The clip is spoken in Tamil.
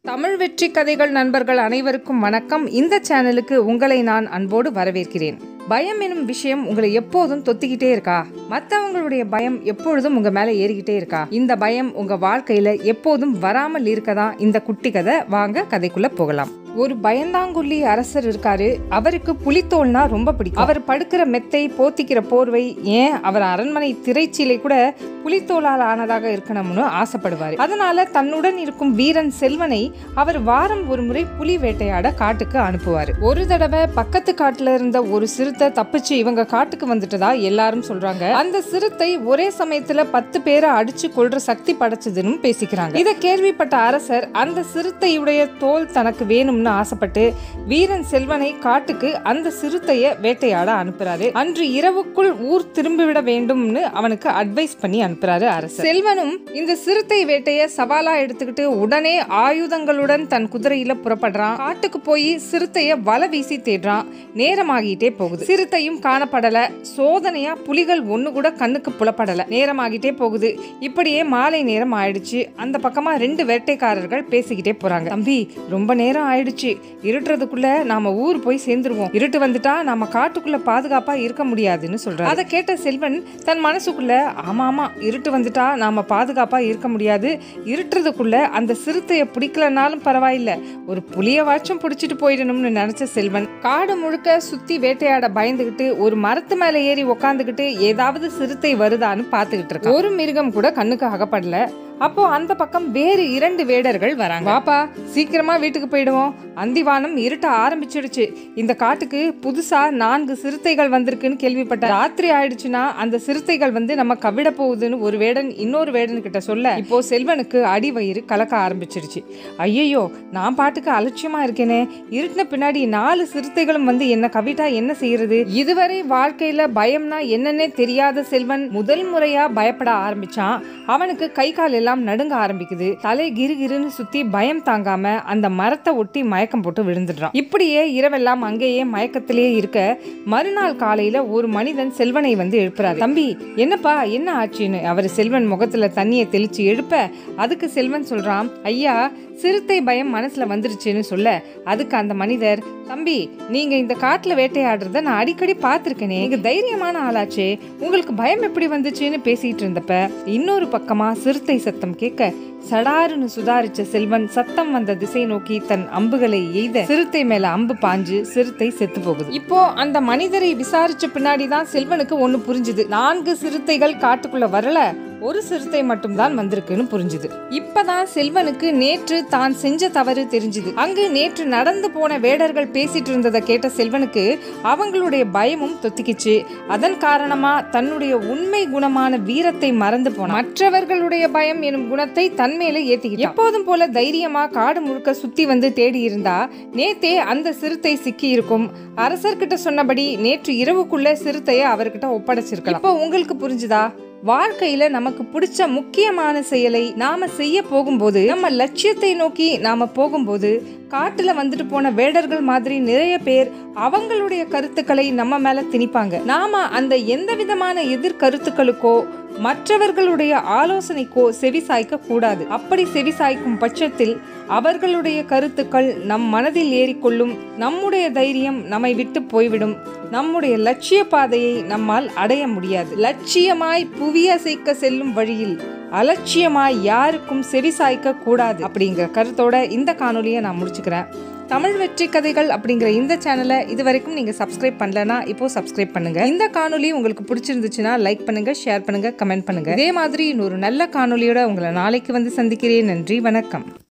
தமிழ் வெற்றி கதைகள் நண்பர்கள் அனைவருக்கும் வணக்கம் இந்த சேனலுக்கு உங்களை நான் அன்போடு வரவேற்கிறேன் பயம் எனும் விஷயம் உங்களை எப்போதும் தொத்திக்கிட்டே இருக்கா மற்றவங்களுடைய பயம் எப்பொழுதும் உங்க மேல ஏறிக்கிட்டே இருக்கா இந்த பயம் உங்க வாழ்க்கையில எப்போதும் வராமல் இருக்கதா இந்த குட்டி கதை வாங்க கதைக்குள்ள போகலாம் ஒரு பயந்தாங்குள்ளி அரசர் இருக்காரு அவருக்கு புலித்தோல்னா ரொம்ப பிடிக்கும் அவர் படுக்கிற மெத்தை போத்திக்கிற போர்வை ஏன் அவர் அரண்மனை திரைச்சீலை கூட புலித்தோலால் ஆனதாக இருக்கணும்னு ஆசைப்படுவார் அதனால தன்னுடன் இருக்கும் வீரன் செல்வனை அவர் வாரம் ஒரு முறை புலி வேட்டையாட காட்டுக்கு அனுப்புவார் ஒரு தடவை பக்கத்து காட்டுல இருந்த ஒரு சிறுத்தை தப்பிச்சு இவங்க காட்டுக்கு வந்துட்டதா எல்லாரும் சொல்றாங்க அந்த சிறுத்தை ஒரே சமயத்துல பத்து பேரை அடிச்சு கொல்ற சக்தி படைச்சதுன்னு பேசிக்கிறாங்க இதை கேள்விப்பட்ட அரசர் அந்த சிறுத்தையுடைய தோல் தனக்கு வேணும்னு ஆசைப்பட்டு வீரன் செல்வனை காட்டுக்கு அந்த சிறுத்தைய வேட்டையாட அனுப்புறாரு அன்று இரவுக்குள் ஊர் திரும்பிவிட வேண்டும்னு அவனுக்கு அட்வைஸ் பண்ணி அனுப்புறாரு அரசர் செல்வனும் இந்த சிறுத்தை வேட்டைய சவாலா எடுத்துக்கிட்டு உடனே ஆயுதங்களுடன் தன் குதிரையில புறப்படுறான் காட்டுக்கு போய் சிறுத்தைய வலை வீசி தேடுறான் நேரமாகிட்டே போகுது சிறுத்தையும் காணப்படல சோதனையா புலிகள் ஒண்ணு கூட கண்ணுக்கு புலப்படல நேரமாகிட்டே போகுது இப்படியே மாலை நேரம் ஆயிடுச்சு அந்த பக்கமா ரெண்டு வேட்டைக்காரர்கள் பேசிக்கிட்டே போறாங்க தம்பி ரொம்ப நேரம் ஆயிடுச்சு இருட்டுறதுக்குள்ள நாம ஊர் போய் சேர்ந்துருவோம் இருட்டு வந்துட்டா நாம காட்டுக்குள்ள பாதுகாப்பா இருக்க முடியாதுன்னு சொல்றாரு அதை கேட்ட செல்வன் தன் மனசுக்குள்ள ஆமா ஆமா இருட்டு வந்துட்டா நாம பாதுகாப்பா இருக்க முடியாது இருட்டுறதுக்குள்ள அந்த சிறுத்தைய பிடிக்கலனாலும் பரவாயில்ல ஒரு புளியவாச்சும் பிடிச்சிட்டு போயிடணும்னு நினைச்ச செல்வன் காடு முழுக்க சுத்தி வேட்டையாட பயந்துகிட்டு ஒரு மரத்து மேல ஏறி உக்காந்துக்கிட்டு ஏதாவது சிறுத்தை வருதான்னு பார்த்துக்கிட்டு இருக்கான் ஒரு மிருகம் கூட கண்ணுக்கு அகப்படல அப்போ அந்த பக்கம் வேறு இரண்டு வேடர்கள் வராங்க வாப்பா சீக்கிரமா வீட்டுக்கு போயிடுவோம் அந்திவானம் இருட்ட ஆரம்பிச்சிடுச்சு இந்த காட்டுக்கு புதுசா நான்கு சிறுத்தைகள் வந்திருக்குன்னு கேள்விப்பட்டேன் ராத்திரி ஆயிடுச்சுன்னா அந்த சிறுத்தைகள் வந்து நம்ம கவிட போகுதுன்னு ஒரு வேடன் இன்னொரு வேடன் கிட்ட சொல்ல இப்போ செல்வனுக்கு அடி வயிறு கலக்க ஆரம்பிச்சிடுச்சு ஐயையோ நான் பாட்டுக்கு அலட்சியமா இருக்கேனே இருட்டின பின்னாடி நாலு சிறுத்தைகளும் வந்து என்ன கவிட்டா என்ன செய்யறது இதுவரை வாழ்க்கையில பயம்னா என்னன்னே தெரியாத செல்வன் முதல் முறையா பயப்பட ஆரம்பிச்சான் அவனுக்கு கை கால் எல்லாம் நடுங்க ஆரம்பிக்குது தலை கிருகிருன்னு சுத்தி பயம் தாங்காம அந்த மரத்தை ஒட்டி மயக்கம் போட்டு விழுந்துடுறான் இப்படியே இரவெல்லாம் அங்கேயே மயக்கத்திலேயே இருக்க மறுநாள் காலையில ஒரு மனிதன் செல்வனை வந்து எழுப்புறாரு தம்பி என்னப்பா என்ன ஆச்சுன்னு அவர் செல்வன் முகத்துல தண்ணியை தெளிச்சு எழுப்ப அதுக்கு செல்வன் சொல்றான் ஐயா சிறுத்தை பயம் மனசுல வந்துருச்சுன்னு சொல்ல அதுக்கு அந்த மனிதர் தம்பி நீங்க இந்த காட்டுல வேட்டையாடுறத நான் அடிக்கடி பார்த்திருக்கேனே நீங்க தைரியமான ஆளாச்சே உங்களுக்கு பயம் எப்படி வந்துச்சுன்னு பேசிட்டு இருந்தப்ப இன்னொரு பக்கமா சிறுத்தை சத்தம் கேட்க சடாருன்னு சுதாரிச்ச செல்வன் சத்தம் வந்த திசை நோக்கி தன் அம்புகளை எய்த சிறுத்தை மேல அம்பு பாஞ்சு சிறுத்தை செத்து போகுது இப்போ அந்த மனிதரை விசாரிச்ச பின்னாடி தான் செல்வனுக்கு ஒண்ணு புரிஞ்சுது நான்கு சிறுத்தைகள் காட்டுக்குள்ள வரல ஒரு சிறுத்தை மட்டும்தான் வந்திருக்குன்னு புரிஞ்சுது இப்பதான் செல்வனுக்கு நேற்று தான் செஞ்ச தவறு தெரிஞ்சுது அங்கு நேற்று நடந்து போன வேடர்கள் பேசிட்டு இருந்ததை கேட்ட செல்வனுக்கு அவங்களுடைய பயமும் தொத்திக்கிச்சு அதன் காரணமா தன்னுடைய உண்மை குணமான வீரத்தை மறந்து போன மற்றவர்களுடைய பயம் எனும் குணத்தை தன் மேல ஏத்திக்கிட்டு எப்போதும் போல தைரியமா காடு முழுக்க சுத்தி வந்து தேடி இருந்தா நேத்தே அந்த சிறுத்தை சிக்கி இருக்கும் அரசர்கிட்ட சொன்னபடி நேற்று இரவுக்குள்ள சிறுத்தையை அவர்கிட்ட ஒப்படைச்சிருக்கலாம் இப்போ உங்களுக்கு புரிஞ்சுதா வாழ்க்கையில நமக்கு பிடிச்ச முக்கியமான செயலை நாம செய்ய போகும்போது நம்ம லட்சியத்தை நோக்கி நாம போகும்போது காட்டுல வந்துட்டு போன வேடர்கள் மாதிரி நிறைய பேர் அவங்களுடைய கருத்துக்களை நம்ம மேல திணிப்பாங்க நாம அந்த எந்த விதமான எதிர் கருத்துக்களுக்கோ மற்றவர்களுடைய ஆலோசனைக்கோ செவிசாய்க்க கூடாது அப்படி செவிசாய்க்கும் பட்சத்தில் அவர்களுடைய கருத்துக்கள் நம் மனதில் ஏறிக்கொள்ளும் நம்முடைய தைரியம் நம்மை விட்டு போய்விடும் நம்முடைய லட்சிய பாதையை நம்மால் அடைய முடியாது லட்சியமாய் புவியசைக்க செல்லும் வழியில் அலட்சியமாய் யாருக்கும் செவிசாய்க்க கூடாது அப்படிங்கிற கருத்தோட இந்த காணொலியை நான் முடிச்சுக்கிறேன் தமிழ் வெற்றி கதைகள் அப்படிங்கிற இந்த சேனலை இது வரைக்கும் நீங்க சப்ஸ்கிரைப் பண்ணலனா இப்போ சப்ஸ்கிரைப் பண்ணுங்க இந்த காணொலி உங்களுக்கு பிடிச்சிருந்துச்சுன்னா லைக் பண்ணுங்க ஷேர் பண்ணுங்க கமெண்ட் பண்ணுங்க இதே மாதிரி இன்னொரு நல்ல காணொலியோட உங்களை நாளைக்கு வந்து சந்திக்கிறேன் நன்றி வணக்கம்